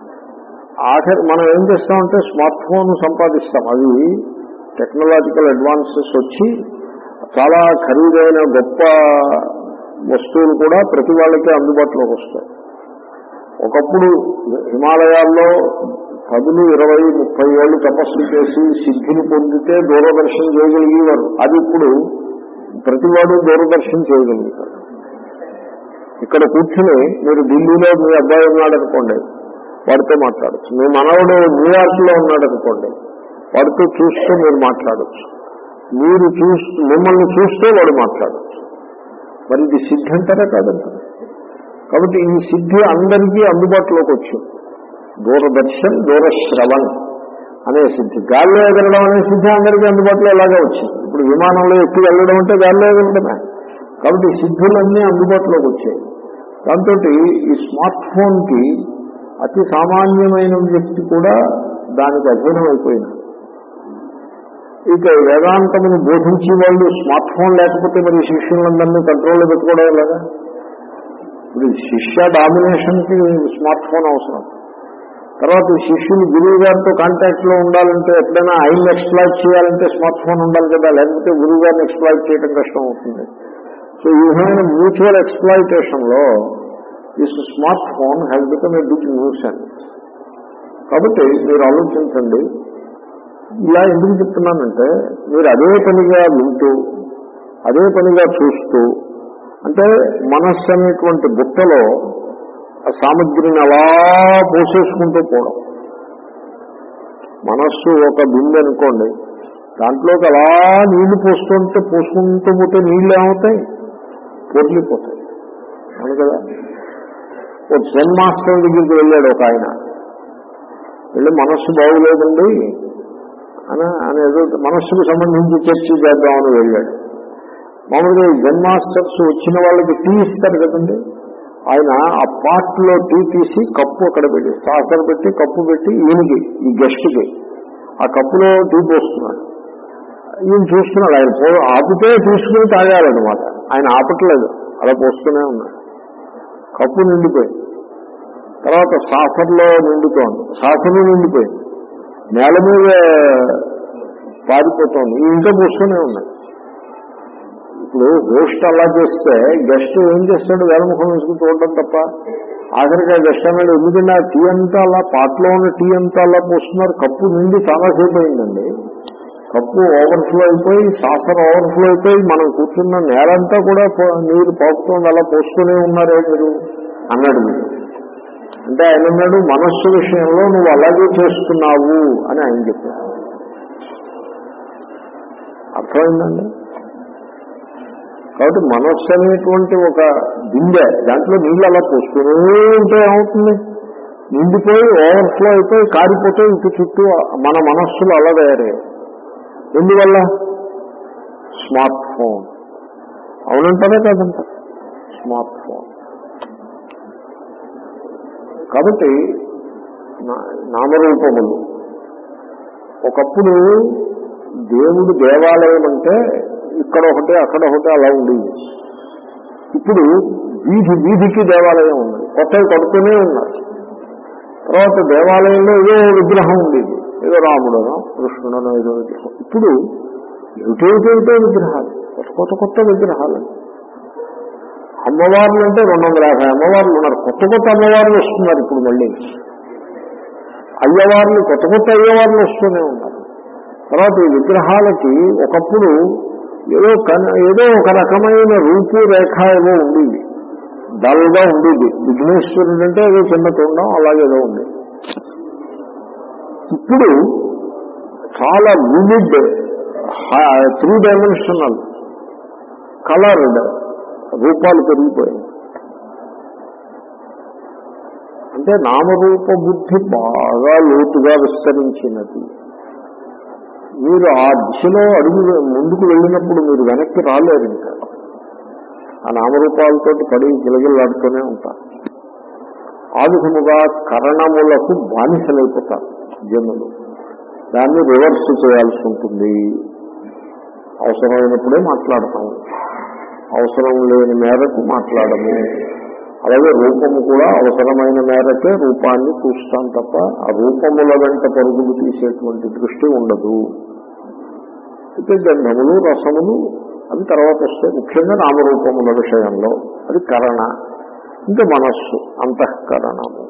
ఆఖరి మనం ఏం చేస్తామంటే స్మార్ట్ ఫోన్ సంపాదిస్తాం అది టెక్నాలజికల్ అడ్వాన్సెస్ వచ్చి చాలా ఖరీదైన గొప్ప వస్తువులు కూడా ప్రతి వాళ్ళకి అందుబాటులోకి వస్తాయి ఒకప్పుడు హిమాలయాల్లో పదులు ఇరవై ముప్పై ఏళ్ళు తపస్సు చేసి సిద్ధిని పొందితే దూరదర్శనం చేయగలిగేవారు అది ఇప్పుడు ప్రతివాడు దూరదర్శనం చేయగలుగుతారు ఇక్కడ కూర్చుని మీరు ఢిల్లీలో మీ అబ్బాయి ఉన్నాడు అనుకోండి వాడితో మాట్లాడచ్చు మీ మనవడు న్యూయార్క్ లో ఉన్నాడు అనుకోండి వాడితో చూస్తూ మీరు మాట్లాడచ్చు మీరు చూస్తూ మిమ్మల్ని చూస్తూ వాడు మాట్లాడచ్చు మరి ఇది సిద్ధి అంటారా కాదంటారా కాబట్టి ఈ సిద్ధి అందరికీ అందుబాటులోకి వచ్చింది దూరదర్శన్ దూరశ్రవణ్ అనే సిద్ధి గాల్లో ఎగరడం అనే సిద్ధి అందరికీ అందుబాటులో ఎలాగే వచ్చింది ఇప్పుడు విమానంలో ఎక్కి వెళ్ళడం అంటే గాల్లో ఎగరడమే కాబట్టి ఈ సిద్ధులన్నీ అందుబాటులోకి వచ్చాయి దాంతో ఈ స్మార్ట్ ఫోన్ కి అతి సామాన్యమైన వ్యక్తి కూడా దానికి అధీనం అయిపోయినాడు ఇక వేదాంతమును బోధించే వాళ్ళు స్మార్ట్ ఫోన్ లేకపోతే మరి శిష్యులందరినీ కంట్రోల్లో పెట్టుకోవడం ఎలాగా ఇప్పుడు శిష్య డామినేషన్ కి స్మార్ట్ ఫోన్ అవసరం తర్వాత ఈ శిష్యులు గురువు గారితో కాంటాక్ట్ లో ఉండాలంటే ఎప్పుడైనా ఆయన ఎక్స్ప్లాయిట్ చేయాలంటే స్మార్ట్ ఫోన్ ఉండాలి కదా లేకపోతే గురువు గారిని ఎక్స్ప్లాయిట్ చేయడం కష్టం అవుతుంది సో ఈ విధమైన మ్యూచువల్ ఎక్స్ప్లాయిటేషన్ లో this smart phone has become a big nuisance కాబట్టి మీరు ఆలోచించండి ఇలా ఎందుకు చెప్తున్నానంటే మీరు అదే పనిగా వింటూ అదే పనిగా చూస్తూ అంటే మనస్సు అనేటువంటి బుట్టలో ఆ సామగ్రిని అలా పోసేసుకుంటూ పోవడం మనస్సు ఒక బిందె అనుకోండి దాంట్లోకి అలా నీళ్లు పోస్తుంటే పోసుకుంటూ పోతే నీళ్లు ఏమవుతాయి పొర్లిపోతాయి అవును కదా ఒక జెన్ మాస్టర్ దగ్గరికి వెళ్ళాడు ఒక ఆయన వెళ్ళి మనస్సు బాగులేదండి అని అని ఏదో మనస్సుకు సంబంధించి చర్చ చేద్దామని వెళ్ళాడు మామూలుగా ఈ జెన్ మాస్టర్స్ వచ్చిన వాళ్ళకి టీ ఇస్తారు కదండి ఆయన ఆ పాట్లో టీ తీసి కప్పు అక్కడ పెట్టి సాసర్ పెట్టి కప్పు పెట్టి ఈయనకి ఈ గెస్ట్కి ఆ కప్పులో టీ పోస్తున్నాడు ఈయన చూస్తున్నాడు ఆయన పో ఆపితే తీసుకుని తాగాలన్నమాట ఆయన ఆపట్లేదు అలా పోస్తూనే ఉన్నాడు కప్పు నిండిపోయింది తర్వాత సాసర్లో నిండుతోంది సాసర్లో నిండిపోయింది నేల మీద పారిపోతోంది ఈ ఇంకా పోస్తూనే ఉన్నాయి ఇప్పుడు హోస్ట్ అలా చేస్తే గెస్ట్ ఏం చేస్తాడు వేలముఖం వేసుకుని చూడడం తప్ప ఆఖరిగా గెస్ట్ అన్నాడు ఎందుకంటే ఆ టీ అంతా అలా పాటలో ఉన్న టీ అంతా అలా పోస్తున్నారు కప్పు నిండి చాలాసేపు అయిందండి కప్పు ఓవర్ఫ్లో అయిపోయి సాసర్ ఓవర్ఫ్లో అయిపోయి మనం కూర్చున్న నేలంతా కూడా పో- నీరు పాకుతోంది అలా పోస్తూనే ఉన్నారే మీరు అన్నాడు మీరు అంటే ఆయన అన్నాడు మనస్సు విషయంలో నువ్వు అలాగే చేస్తున్నావు అని ఆయన చెప్పాడు అర్థమైందండి కాబట్టి మనస్సు అనేటువంటి ఒక బిందె దాంట్లో నీళ్ళు అలా పోస్తూనే ఉంటే ఏమవుతుంది నిండిపోయి ఓవర్ఫ్లో అయిపోయి కారిపోతే ఇటు చుట్టూ మన మనస్సులు అలా తయారయ్యాయి ఎందువల్ల స్మార్ట్ ఫోన్ అవునంటారే కాదంట స్మార్ట్ ఫోన్ కాబట్టి నా- నామరూపములు ఒకప్పుడు దేవుడు దేవాలయం అంటే ఇక్కడ ఒకటి అక్కడ ఒకటి అలా ఉండేది ఇప్పుడు వీధి వీధికి దేవాలయం ఉంది కొత్తవి కడుతూనే ఉన్నారు తర్వాత దేవాలయంలో ఏదో విగ్రహం ఉండేది ఏదో రాముడనో కృష్ణుడనో ఏదో విగ్రహం ఇప్పుడు ఏమిటేమిటేమిటో విగ్రహాలు కొత్త కొత్త కొత్త విగ్రహాలు అమ్మవార్లు అంటే రెండు వందల యాభై అమ్మవార్లు ఉన్నారు కొత్త కొత్త అమ్మవార్లు వస్తున్నారు ఇప్పుడు మళ్ళీ అయ్యవార్లు కొత్త కొత్త అయ్యవార్లు వస్తూనే ఉన్నారు తర్వాత ఈ విగ్రహాలకి ఒకప్పుడు ఏదో కన- ఏదో ఒక రకమైన రూపు రేఖ ఏదో ఉండేది డల్గా ఉండేది విఘ్నేశ్వరుడు అంటే ఏదో చిన్న తొండం అలాగేదో ఉంది ఇప్పుడు చాలా వివిడ్ త్రీ డైమెన్షనల్ కలర్డ్ రూపాలు పెరిగిపోయాయి అంటే నామరూప బుద్ధి బాగా లోతుగా విస్తరించినది మీరు ఆ దిశలో అడుగు ముందుకు వెళ్ళినప్పుడు మీరు వెనక్కి రాలేరు ఇంకా ఆ నామరూపాలతో పడి గిలగిల్లాడుతూనే ఉంటారు ఆ విధముగా కరణములకు బానిసలైపోతారు జనులు దాన్ని రివర్స్ చేయాల్సి ఉంటుంది అవసరమైనప్పుడే మాట్లాడతాం అవసరం లేని మేరకు మాట్లాడము అలాగే రూపము కూడా అవసరమైన మేరకే రూపాన్ని చూస్తాం తప్ప ఆ రూపముల వెంట పరుగులు తీసేటువంటి దృష్టి ఉండదు అయితే గంధములు రసములు అవి తర్వాత వస్తాయి ముఖ్యంగా నామరూపముల విషయంలో అది కరణ ఇంకా మనస్సు అంతఃకరణము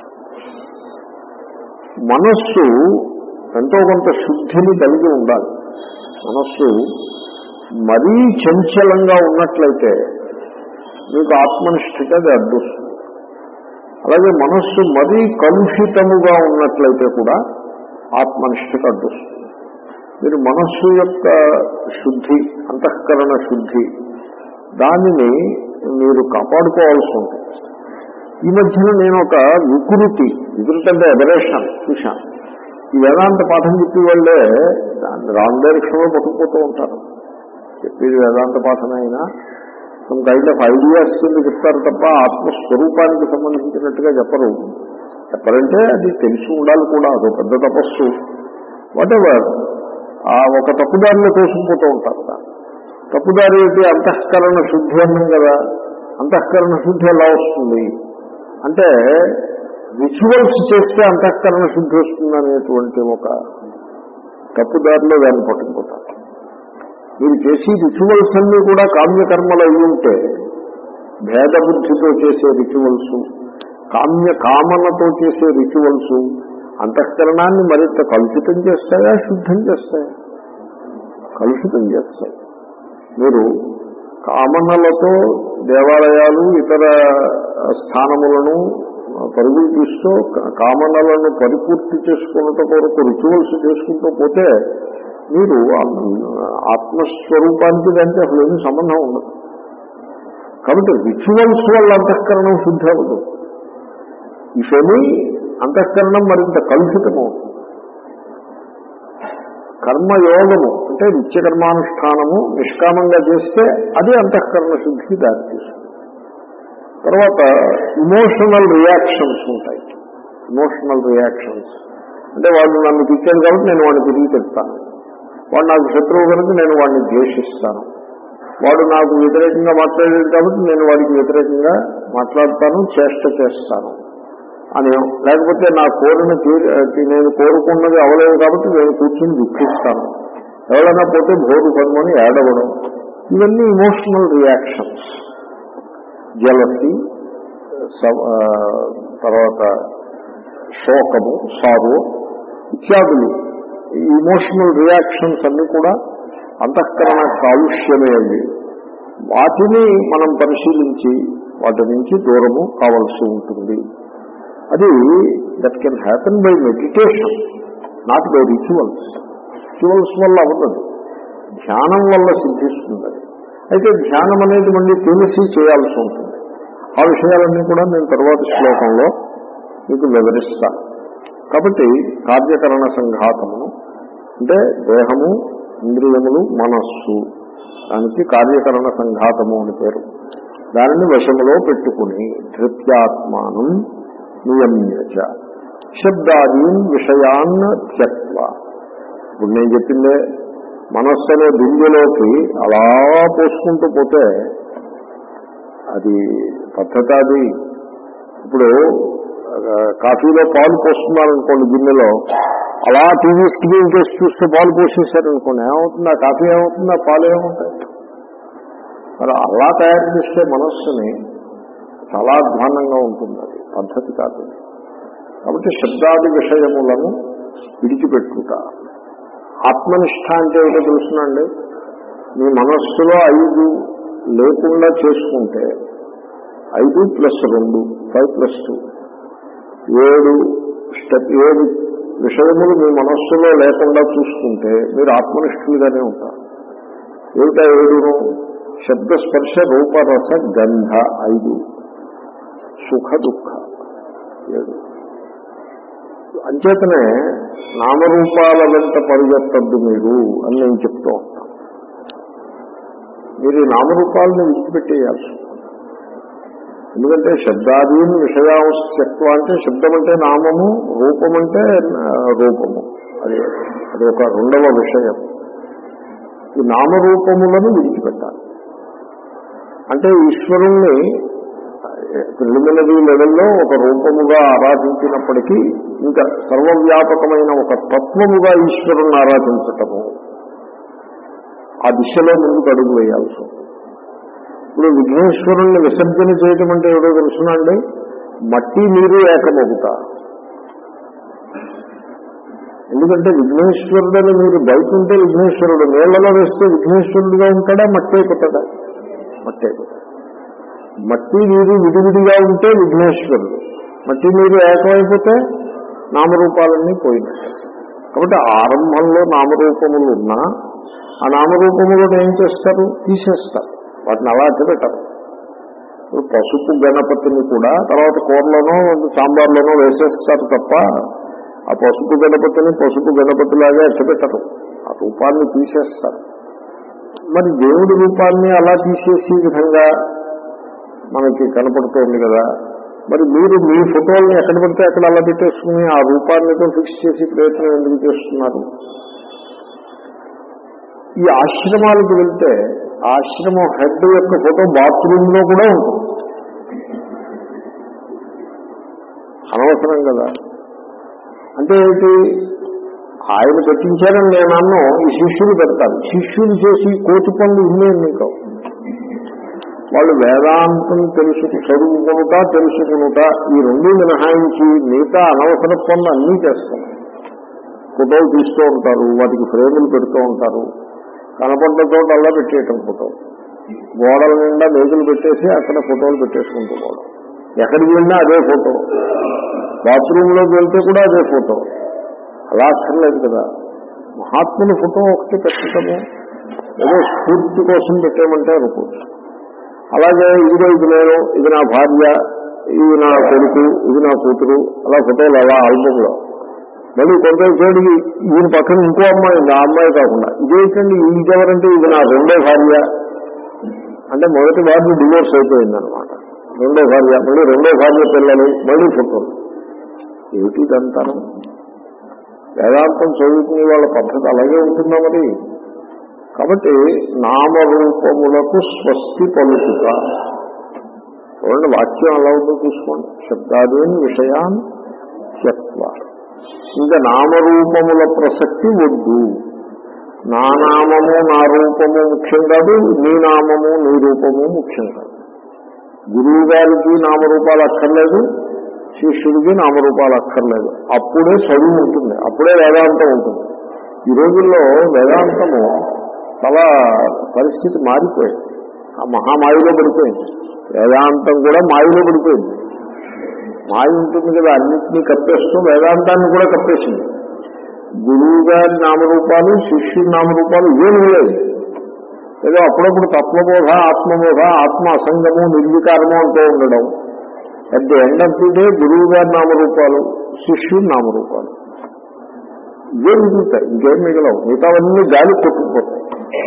మనస్సు ఎంతో కొంత శుద్ధిని కలిగి ఉండాలి మనస్సు మరీ చంచలంగా ఉన్నట్లయితే మీకు ఆత్మనిష్ఠకి అది అడ్డొస్తుంది అలాగే మనస్సు మరీ కలుషితముగా ఉన్నట్లయితే కూడా ఆత్మనిష్ఠకి అడ్డొస్తుంది మీరు మనస్సు యొక్క శుద్ధి అంతఃకరణ శుద్ధి దానిని మీరు కాపాడుకోవాల్సి ఉంటుంది ఈ మధ్యన నేను ఒక వికృతి వికృతి అంటే ఎబరేషన్ చూశాను ఈ వేదాంత పాఠం చెప్పి వాళ్ళే దాన్ని రాంగ్ డైరెక్షన్లో పట్టుకుపోతూ ఉంటారు చెప్పేది వేదాంత పాఠమైనా సమ్ కైండ్ ఆఫ్ ఐడియాస్ కింద చెప్తారు తప్ప ఆత్మస్వరూపానికి సంబంధించినట్టుగా చెప్పరు చెప్పరంటే అది తెలిసి ఉండాలి కూడా అదో పెద్ద తపస్సు వాటెవర్ ఆ ఒక తప్పుదారిలో తోసుకుపోతూ ఉంటారు దాన్ని. తప్పుదారి ఏంటి అంతఃకరణ శుద్ధి అన్నాం కదా అంతఃకరణ శుద్ధి ఎలా వస్తుంది అంటే రిచువల్స్ చేస్తే అంతఃకరణ శుద్ధి వస్తుంది అనేటువంటి ఒక తప్పుదారిలో దాన్ని పట్టుకుపోతారు మీరు చేసి రిచువల్స్ అన్ని కూడా కామ్యకర్మలు అయి ఉంటే భేద బుద్ధితో చేసే రిచువల్స్ కామ్య కామనతో చేసే రిచువల్స్ అంతఃకరణాన్ని మరింత కలుషితం చేస్తాయా శుద్ధం చేస్తాయా కలుషితం చేస్తాయి మీరు కామనలతో దేవాలయాలు ఇతర స్థానములను పరుగులు తీస్తూ కా- కామనలను పరిపూర్తి చేసుకున్నట కొరకు రిచువల్స్ చేసుకుంటూ పోతే మీరు ఆ- ఆత్మస్వరూపానికి దానికి అసలు ఏమీ సంబంధం ఉండదు కాబట్టి రిచువల్స్ వల్ల అంతఃకరణం శుద్ధి అవ్వదు ఇవన్నీ అంతఃకరణం మరింత కలుషితమవుతుంది కర్మయోగము అంటే నిత్యకర్మానుష్ఠానము నిష్కామంగా చేస్తే అది అంతఃకరణ శుద్ధికి దారితీస్తుంది తర్వాత ఇమోషనల్ రియాక్షన్స్ ఉంటాయి ఇమోషనల్ రియాక్షన్స్ అంటే వాడు నన్ను తిట్టాడు కాబట్టి నేను వాడిని తిరిగి తిడతాను వాడు నాకు శత్రువు కనుక నేను వాడిని ద్వేషిస్తాను వాడు నాకు వ్యతిరేకంగా మాట్లాడాడు కాబట్టి నేను వాడికి వ్యతిరేకంగా మాట్లాడతాను చేష్ట చేస్తాను అని లేకపోతే నా కోరిన తీరి- నేను కోరుకున్నది అవలేదు కాబట్టి నేను కూర్చుని దుఃఖిస్తాను ఎవరైనా పోతే భోరు పనుకొని ఏడవడం ఇవన్నీ ఇమోషనల్ రియాక్షన్స్ జలసి తర్వాత శోకము సారు ఇత్యాదులు ఈ ఇమోషనల్ రియాక్షన్స్ అన్ని కూడా అంతఃకరణ కాలుష్యమే అవి వాటిని మనం పరిశీలించి వాటి నుంచి దూరము కావలసి ఉంటుంది అది that can happen by meditation not by rituals rituals వల్ల అవ్వదు ధ్యానం వల్ల సిద్ధిస్తుంది అది అయితే ధ్యానం అనేది మళ్ళీ తెలిసి చేయాల్సి ఉంటుంది ఆ విషయాలన్నీ కూడా నేను తర్వాత శ్లోకంలో మీకు వివరిస్తాను కాబట్టి కార్యకరణ సంఘాతమును అంటే దేహము ఇంద్రియములు మనస్సు దానికి కార్యకరణ సంఘాతము అని పేరు దానిని వశములో పెట్టుకుని ధృత్యాత్మానం నియమ్యచ శబ్దాదీన్ విషయాన్ త్యక్వ ఇప్పుడు నేను చెప్పిందే మనస్సులో దింజలోకి అలా పోసుకుంటూ పోతే అది పద్ధతి అది ఇప్పుడు ఆ, ఆ, కాఫీలో పాలు పోస్తున్నారనుకోండి గిన్నెలో అలా టీవీ స్క్రీన్ కేసి చూస్తే పాలు పోసేసారనుకోండి ఏమవుతుంది ఆ కాఫీ ఏమవుతుంది ఆ పాలు ఏమవుతాయి మరి అలా తయారు చేస్తే మనస్సుని చాలా అధ్వానంగా ఉంటుంది అది పద్ధతి కాదు అది. కాబట్టి శబ్దాది విషయములను విడిచిపెట్టుట ఆత్మనిష్ట అంటే ఏమిటో తెలుసునండి మీ మనస్సులో ఐదు లేకుండా చేసుకుంటే ఐదు ప్లస్ రెండు ఫైవ్ ప్లస్ టూ ఏడు స్టెప్ ఏడు విషయములు మీ మనస్సులో లేకుండా చూసుకుంటే మీరు ఆత్మనిష్ఠులుగానే ఉంటారు ఏమిటా ఏడును శబ్దస్పర్శ రూపరస గంధ ఐదు సుఖ దుఃఖ ఏడు అంచేతనే నామరూపాల వెంట పరిగెత్తద్దు మీరు అని నేను చెప్తూ ఉంటాను మీరు ఈ నామరూపాలను విడిచిపెట్టేయాల్సి ఉంటుంది. ఎందుకంటే శబ్దాదీని విషయావశ్యత్వం అంటే శబ్దం అంటే నామము రూపం అంటే ఆ, రూపము అది అది ఒక రెండవ విషయం ఈ నామరూపములను విడిచిపెట్టాలి అంటే ఈశ్వరుణ్ణి ప్రిలిమినరీ లెవెల్లో ఒక రూపముగా ఆరాధించినప్పటికీ ఇంకా సర్వవ్యాపకమైన ఒక తత్వముగా ఈశ్వరుణ్ణి ఆరాధించటము ఆ దిశలో ముందుకు అడుగు వేయాల్సి ఉంటుంది ఇప్పుడు విఘ్నేశ్వరుణ్ణి విసర్జన చేయటం అంటే ఏదో తెలుసునండి మట్టి నీరు ఏకమొగుట ఎందుకంటే విఘ్నేశ్వరుడని మీరు బయట ఉంటే విఘ్నేశ్వరుడు నీళ్లలో వేస్తే విఘ్నేశ్వరుడుగా ఉంటాడా మట్టి అయిపోతాడా మట్టి అయిపోతాడు మట్టి నీరు విడివిడిగా ఉంటే విఘ్నేశ్వరుడు మట్టి నీరు ఏకమైపోతే నామరూపాలన్నీ పోయినట్టే కాబట్టి ఆరంభంలో నామరూపములు ఉన్నా ఆ నామరూపములను ఏం చేస్తారు తీసేస్తారు వాటిని అలా పెట్టరు ఇప్పుడు పసుపు గణపతిని కూడా తర్వాత కూరలోనో సాంబార్లోనో వేసేస్తారు తప్ప ఆ పసుపు గణపతిని పసుపు గణపతిలాగా ఎచ్చబెట్టరు ఆ రూపాన్ని తీసేస్తారు మరి దేవుడి రూపాన్ని అలా తీసేసే విధంగా మనకి కనపడుతోంది కదా మరి మీరు మీ ఫోటోల్ని ఎక్కడ పడితే అక్కడ అలా పెట్టేసుకుని ఆ రూపాన్ని ఫిక్స్ చేసి ప్రయత్నం ఎందుకు చేస్తున్నారు ఈ ఆశ్రమాలకు వెళ్తే ఆశ్రమం హెడ్ యొక్క ఫోటో బాత్రూమ్ లో కూడా ఉంటుంది అనవసరం కదా అంటే ఏంటి ఆయన పెట్టించారని నేను అన్ను ఈ శిష్యులు పెడతారు శిష్యులు చేసి కోతి పనులు ఇన్నే మీకు వాళ్ళు వేదాంతం తెలుసు చదువుకునుట తెలుసుకునుట ఈ రెండు మినహాయించి మిగతా అనవసర పనులు అన్నీ చేస్తారు ఫోటోలు తీస్తూ ఉంటారు వాటికి ఫ్రేములు పెడుతూ ఉంటారు కనపడ్డ చోట అలా పెట్టేయటం ఫోటో గోడల నిండా మేకులు పెట్టేసి అక్కడ ఫోటోలు పెట్టేసుకుంటూ పోవడం ఎక్కడికి వెళ్ళినా అదే ఫోటో బాత్రూంలోకి వెళ్తే కూడా అదే ఫోటో అలా అక్కర్లేదు కదా మహాత్ముని ఫోటో ఒకటి పెట్టడము ఏదో స్ఫూర్తి కోసం పెట్టేయమంటే అనుకోవచ్చు అలాగే ఇదిగో ఇది నేను ఇది నా భార్య ఇది నా కొడుకు ఇది నా కూతురు అలా ఫోటోలు అలా ఆల్బంలో మళ్ళీ కొంతసేపటికి ఈయన పక్కన ఇంకో అమ్మాయి ఉంది ఆ అమ్మాయి కాకుండా ఇదేంటండి ఇదెవరంటే ఇది నా రెండో భార్య అంటే మొదటి భార్య డివోర్స్ అయిపోయింది అనమాట రెండో భార్య మళ్ళీ రెండో భార్య పిల్లలు మళ్ళీ ఫోటోలు ఏమిటి ఇదంతాను వేదాంతం చదువుకునే వాళ్ళ పద్ధతి అలాగే ఉంటుందా మరి కాబట్టి నామరూపములకు స్వస్తి పలుకుట చూడండి వాక్యం ఎలా ఉందో చూసుకోండి శబ్దాదేని విషయాన్ త్యక్వ ఇంకా నామరూపముల ప్రసక్తి వద్దు నా నామము నా రూపము ముఖ్యం కాదు నీ నామము నీ రూపము ముఖ్యం కాదు గురువు గారికి నామరూపాలు అక్కర్లేదు శిష్యుడికి నామరూపాలు అక్కర్లేదు అప్పుడే చదువు ఉంటుంది అప్పుడే వేదాంతం ఉంటుంది ఈ రోజుల్లో వేదాంతము చాలా పరిస్థితి మారిపోయింది ఆ మహామాయలో పడిపోయింది వేదాంతం కూడా మాయలో పడిపోయింది మాయ ఉంటుంది కదా అన్నింటినీ కప్పేస్తూ వేదాంతాన్ని కూడా కప్పేసింది గురువు గారి నామరూపాలు శిష్యుడి నామరూపాలు ఏమి లేదు ఏదో అప్పుడప్పుడు తత్వబోధ ఆత్మబోధ ఆత్మ అసంగము నిర్వికారము అంటూ ఉండడం at the end of the day గురువు గారి నామరూపాలు శిష్యుడి నామరూపాలు ఇవే మిగులుతాయి ఇంకేం మిగలవు మిగతావన్నీ గాలి కొట్టుకుపోతాయి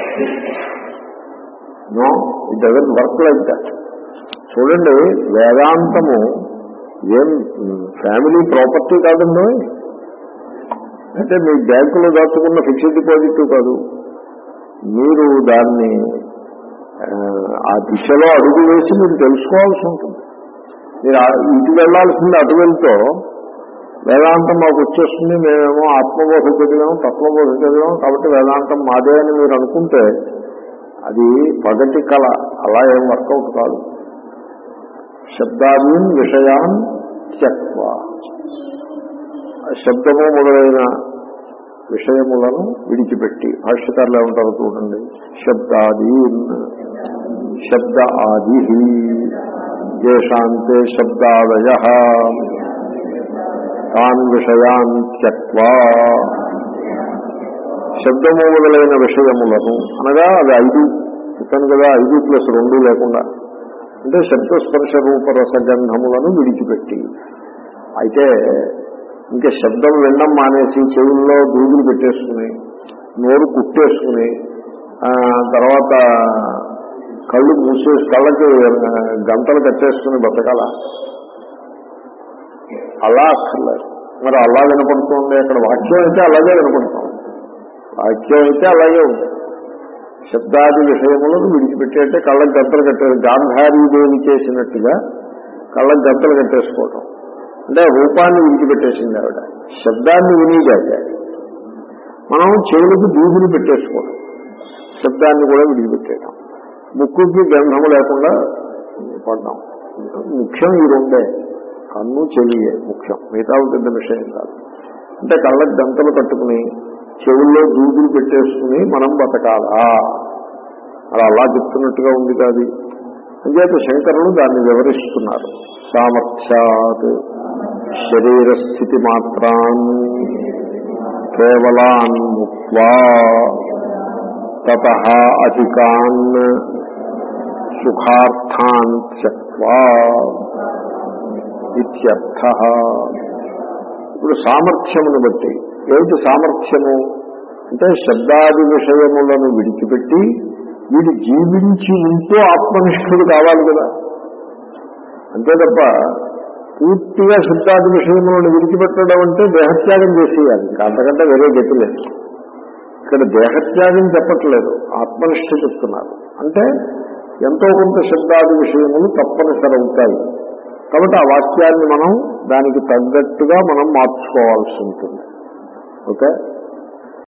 no it doesn't work like that చూడండి వేదాంతము ఏం ఫ్యామిలీ ప్రాపర్టీ కాదండి అంటే మీ బ్యాంకులో దాచుకున్న ఫిక్స్డ్ డిపాజిట్ కాదు మీరు దాన్ని ఆ, ఆ దిశలో అడుగు వేసి మీరు తెలుసుకోవాల్సి ఉంటుంది మీరు ఆ- ఇటు వెళ్లాల్సింది అటు వెళ్తూ వేదాంతం మాకు వచ్చేస్తుంది మేమేమో ఆత్మబోధ చదివాం తత్వబోధ చదివాం కాబట్టి వేదాంతం మాదే అని మీరు అనుకుంటే అది పగటి కళ అలా ఏం వర్కౌట్ కాదు శబ్దాదీన్ విషయాన్ త్యక్వ శబ్దము మొదలైన విషయములను విడిచిపెట్టి భాష్యకారులు ఏమంటారు చూడండి శబ్దాదీన్ శబ్ద ఆది దేశాంతే శబ్దాదయ తాన్ విషయాన్ త్యక్వా శబ్దము మొదలైన విషయములను అనగా అది ఐదు చెప్పాను కదా ఐదు ప్లస్ రెండు లేకుండా అంటే శబ్దస్పర్శ రూపరస గంధములను విడిచిపెట్టి అయితే ఇంకా శబ్దం వినడం మానేసి చెవుల్లో దూదులు పెట్టేసుకుని నోరు కుట్టేసుకుని ఆ, తర్వాత కళ్ళు మూసేసి కళ్ళకి ఆ, గంటలు కట్టేసుకుని బతకాల అలా అక్కర్లేదు మరి అలా వినపడుతుంది అక్కడ వాక్యం అయితే అలాగే వినపడుతుంది వాక్యం అయితే అలాగే ఉంది శబ్దాది విషయములను విడిచిపెట్టేటే కళ్ళకి గంతలు కట్టే గాంధారీదేవి చేసినట్టుగా కళ్ళకి గంతలు కట్టేసుకోవటం అంటే రూపాన్ని విడిచిపెట్టేసింది ఆవిడ శబ్దాన్ని వినిగాక మనం చెవులకు దూదులు పెట్టేసుకోవడం శబ్దాన్ని కూడా విడిచిపెట్టేయడం ముక్కుకి గంధము లేకుండా పడ్డాం ముఖ్యం ఈ రెండే కన్ను చెవియే ముఖ్యం మిగతా పెద్ద విషయం కాదు అంటే కళ్ళకి గంతలు కట్టుకుని చెవుల్లో దూదులు పెట్టేసుకుని మనం బతకాలా అలా అలా చెప్తున్నట్టుగా ఉంది కాదు అంచేత శంకరులు దాన్ని వివరిస్తున్నారు సామర్థ్యాత్ శరీర స్థితి మాత్రాన్ కేవలాన్ ముక్వా తత అధికాన్ సుఖార్థాన్ త్యక్వా ఇత్యర్థ ఇప్పుడు సామర్థ్యమును బట్టి ఏమిటి సామర్థ్యము అంటే శబ్దాది విషయములను విడిచిపెట్టి వీడు జీవించి ఉంటూ ఆత్మనిష్ఠుడు కావాలి కదా అంతే తప్ప పూర్తిగా శబ్దాది విషయములను విడిచిపెట్టడం అంటే దేహత్యాగం చేసేయాలి ఇంకా అంతకంటే వేరే గతి లేదు ఇక్కడ దేహత్యాగం చెప్పట్లేదు ఆత్మనిష్ఠ చెప్తున్నారు అంటే ఎంతో కొంత శబ్దాది విషయములు తప్పనిసరి అవుతాయి కాబట్టి ఆ వాక్యాన్ని మనం దానికి తగ్గట్టుగా మనం మార్చుకోవాల్సి ఉంటుంది ఓకే